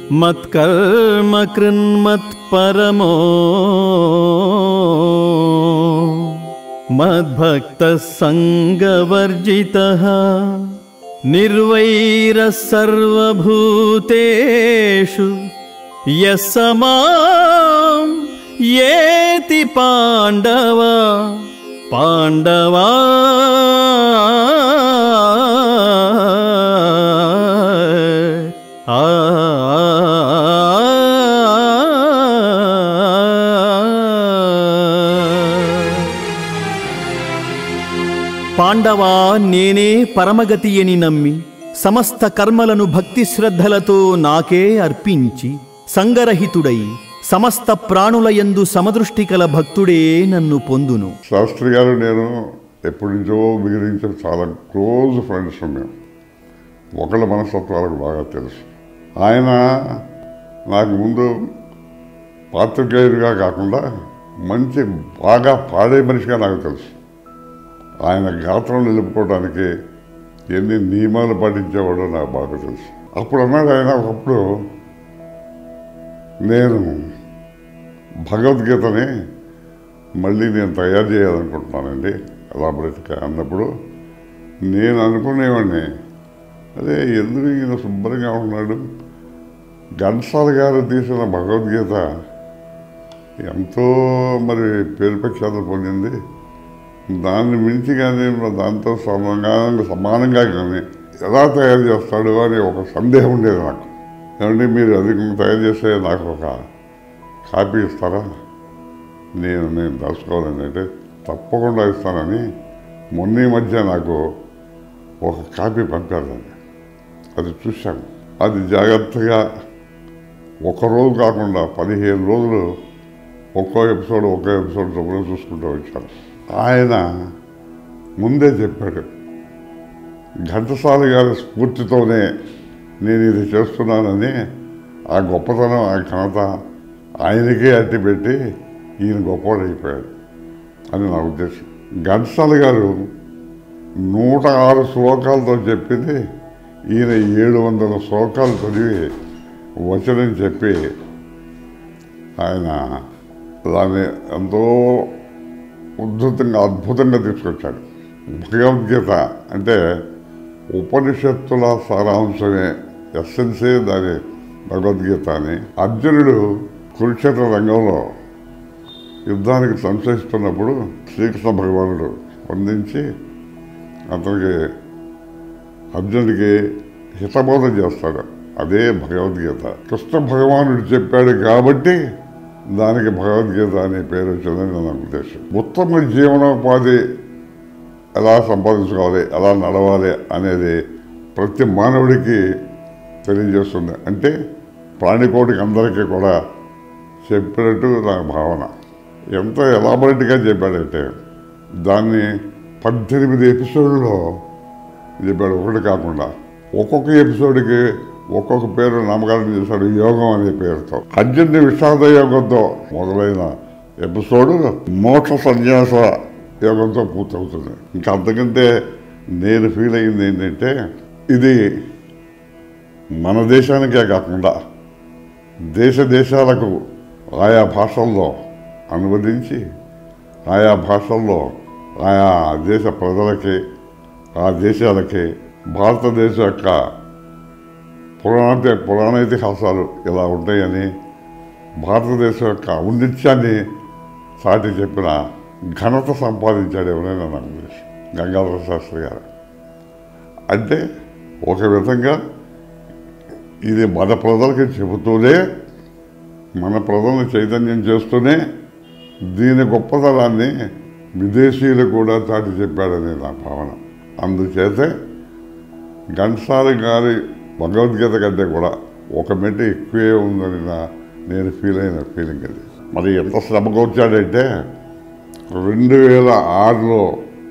మత్కర్మ కృన్మత్పరమో మద్భక్త సంగవర్జిత నిర్వైర సర్వభూతేషు యస్సమాం ఏతి పాండవ పాండవా ఆ పాండవా నేనే పరమగతి అని నమ్మి సమస్త కర్మలను భక్తి శ్రద్ధలతో నాకే అర్పించి సంగరహితుడై సమస్త ప్రాణుల యందు సమదృష్టి కల భక్తుడే నన్ను పొందును శాస్త్రి గారు నేను ఎప్పటి నుంచో మిగిలించిన చాలా క్లోజ్ ఫ్రెండ్స్ మేము ఒకళ్ళ మనస్తత్వాలకు బాగా తెలుసు ఆయన నాకు ముందు పాత్రికేయుడిగా కాకుండా మంచి బాగా పాడే మనిషిగా నాకు తెలుసు ఆయన గాత్రం నిలుపుకోవడానికి ఎన్ని నియమాలు పాటించేవాడో నాకు బాగా తెలుసు అప్పుడు అన్నాడు ఆయన ఒకప్పుడు నేను భగవద్గీతని మళ్ళీ నేను తయారు చేయాలనుకుంటున్నానండి ఎలాబరేట్గా అన్నప్పుడు నేను అనుకునేవాడిని అదే ఎందుకు ఈయన శుభ్రంగా ఉన్నాడు ఘంటసాల గారు తీసిన భగవద్గీత ఎంతో మరి పేరు ప్రఖ్యాత పొందింది దాన్ని మించి కానీ దాంతో సమానంగా సమానంగా కానీ ఎలా తయారు చేస్తాడు అని ఒక సందేహం ఉండేది నాకు ఏమంటే మీరు అది తయారు చేస్తే నాకు ఒక కాపీ ఇస్తారా నేను నేను దాచుకోవాలని అంటే తప్పకుండా ఇస్తానని మొన్న ఈ మధ్య నాకు ఒక కాపీ పంపారండి అది చూశాను అది జాగ్రత్తగా ఒక రోజు కాకుండా పదిహేను రోజులు ఒక్కో ఎపిసోడ్ ఒక్కో ఎపిసోడ్ చొప్పున చూసుకుంటూ వచ్చాను ఆయన ముందే చెప్పాడు ఘంటసాల గారి స్ఫూర్తితోనే నేను ఇది చేస్తున్నానని ఆ గొప్పతనం ఆ ఘనత ఆయనకే అట్టిపెట్టి ఈయన గొప్పవాడైపోయాడు అని నా ఉద్దేశం ఘంటసాల గారు నూట ఆరు శ్లోకాలతో చెప్పింది ఈయన ఏడు వందల శ్లోకాలు చదివి వచనం చెప్పి ఆయన దాన్ని ఎంతో ఉద్ధృతంగా అద్భుతంగా తీసుకొచ్చాడు భగవద్గీత అంటే ఉపనిషత్తుల సారాంశమే ఎస్సెన్సే దాని భగవద్గీత అని అర్జునుడు కురుక్షేత్ర రంగంలో యుద్ధానికి సంశయిస్తున్నప్పుడు శ్రీకృష్ణ భగవానుడు స్పందించి అతనికి అర్జునుడికి హితబోధ చేస్తాడు అదే భగవద్గీత కృష్ణ భగవానుడు చెప్పాడు కాబట్టి దానికి భగవద్గీత అనే పేరు వచ్చిందని నా ఉద్దేశం ఉత్తమ జీవనోపాధి ఎలా సంపాదించుకోవాలి ఎలా నడవాలి అనేది ప్రతి మానవుడికి తెలియజేస్తుంది అంటే ప్రాణికోటికి అందరికీ కూడా చెప్పినట్టు నా భావన ఎంత ఎలాబరేట్గా చెప్పాడంటే దాన్ని పద్దెనిమిది ఎపిసోడ్లో చెప్పాడు ఒకటి కాకుండా ఒక్కొక్క ఎపిసోడ్కి ఒక్కొక్క పేరు నామకరణం చేశాడు యోగం అనే పేరుతో అర్జునుడి విషాద యోగంతో మొదలైన ఎపిసోడ్ మోక్ష సన్యాస యోగంతో పూర్తవుతుంది ఇంకా అంతకంటే నేను ఫీల్ అయింది ఏంటంటే ఇది మన దేశానికే కాకుండా దేశ దేశాలకు ఆయా భాషల్లో అనువదించి ఆయా భాషల్లో ఆయా దేశ ప్రజలకి ఆ దేశాలకి భారతదేశం యొక్క పురాణ పురాణ ఇతిహాసాలు ఇలా ఉంటాయని భారతదేశం యొక్క ఔన్నిత్యాన్ని సాటి చెప్పిన ఘనత సంపాదించాడు ఎవరైనా నాకు ఉద్దేశం గంగాధర శాస్త్రి గారు అంటే ఒక విధంగా ఇది మన ప్రజలకి చెబుతూనే మన ప్రజలను చైతన్యం చేస్తూనే దీని గొప్పతనాన్ని విదేశీయులు కూడా చాటి చెప్పాడని నా భావన అందుచేతే ఘంటసాల గారి భగవద్గీత కంటే కూడా ఒక మెట్టు ఎక్కువే ఉందని నా నేను ఫీల్ అయిన ఫీలింగ్ అది మరి ఎంత శ్రమకొచ్చాడంటే రెండు వేల ఆరులో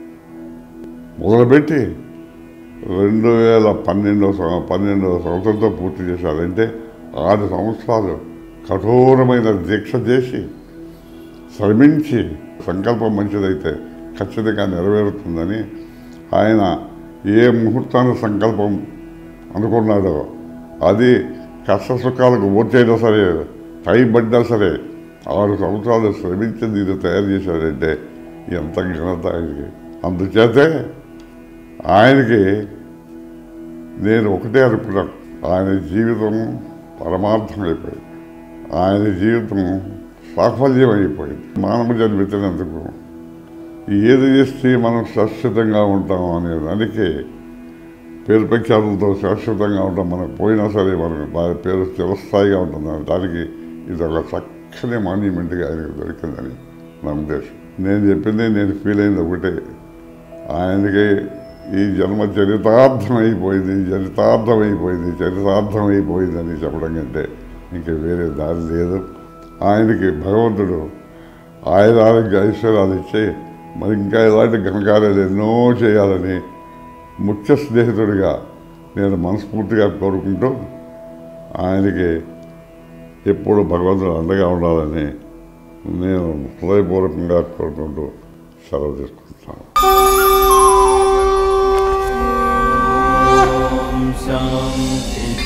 మొదలుపెట్టి రెండు వేల పన్నెండవ సంవ- పన్నెండవ సంవత్సరంతో పూర్తి చేశారంటే ఆరు సంవత్సరాలు కఠోరమైన దీక్ష చేసి శ్రమించి సంకల్పం మంచిదైతే ఖచ్చితంగా నెరవేరుతుందని ఆయన ఏ ముహూర్తాన సంకల్పం అనుకున్నాడో అది కష్ట సుఖాలకు ఓటైనా సరే పైబడ్డా సరే ఆరు సంవత్సరాలు శ్రమించి దీన్ని తయారు చేశాడంటే ఎంత ఘనత ఆయనకి అందుచేతే ఆయనకి నేను ఒకటే అనుకున్నాను ఆయన జీవితం పరమార్థం అయిపోయింది ఆయన జీవితం సాఫల్యం అయిపోయింది మానవ జన్మెత్తినందుకు ఏది చేస్తే మనం శాశ్వతంగా ఉంటాం అనే దానికి పేరు ప్రఖ్యాతులతో శాశ్వతంగా ఉంటాం మనకు పోయినా సరే మనకు దాని పేరు చిరస్థాయిగా ఉంటుంది దానికి ఇది ఒక చక్కని మాన్యుమెంట్గా ఆయనకు దొరికిందని నా ఉద్దేశం నేను చెప్పింది నేను ఫీల్ అయింది ఒకటే ఆయనకి ఈ జన్మ చరితార్థం అయిపోయింది చరితార్థం అయిపోయింది చరితార్థం అయిపోయింది అని చెప్పడం కంటే ఇంకా వేరే దారి లేదు ఆయనకి భగవంతుడు ఆయన ఆరోగ్య ఐశ్వర్యాలు ఇచ్చి మరి ఇంకా ఇలాంటి ఘనకార్యాలు ఎన్నో చేయాలని ముఖ్య స్నేహితుడిగా నేను మనస్ఫూర్తిగా కోరుకుంటూ ఆయనకి ఎప్పుడు భగవంతుడు అండగా ఉండాలని నేను హృదయపూర్వకంగా కోరుకుంటూ సెలవు తీసుకుంటున్నాను శాంతి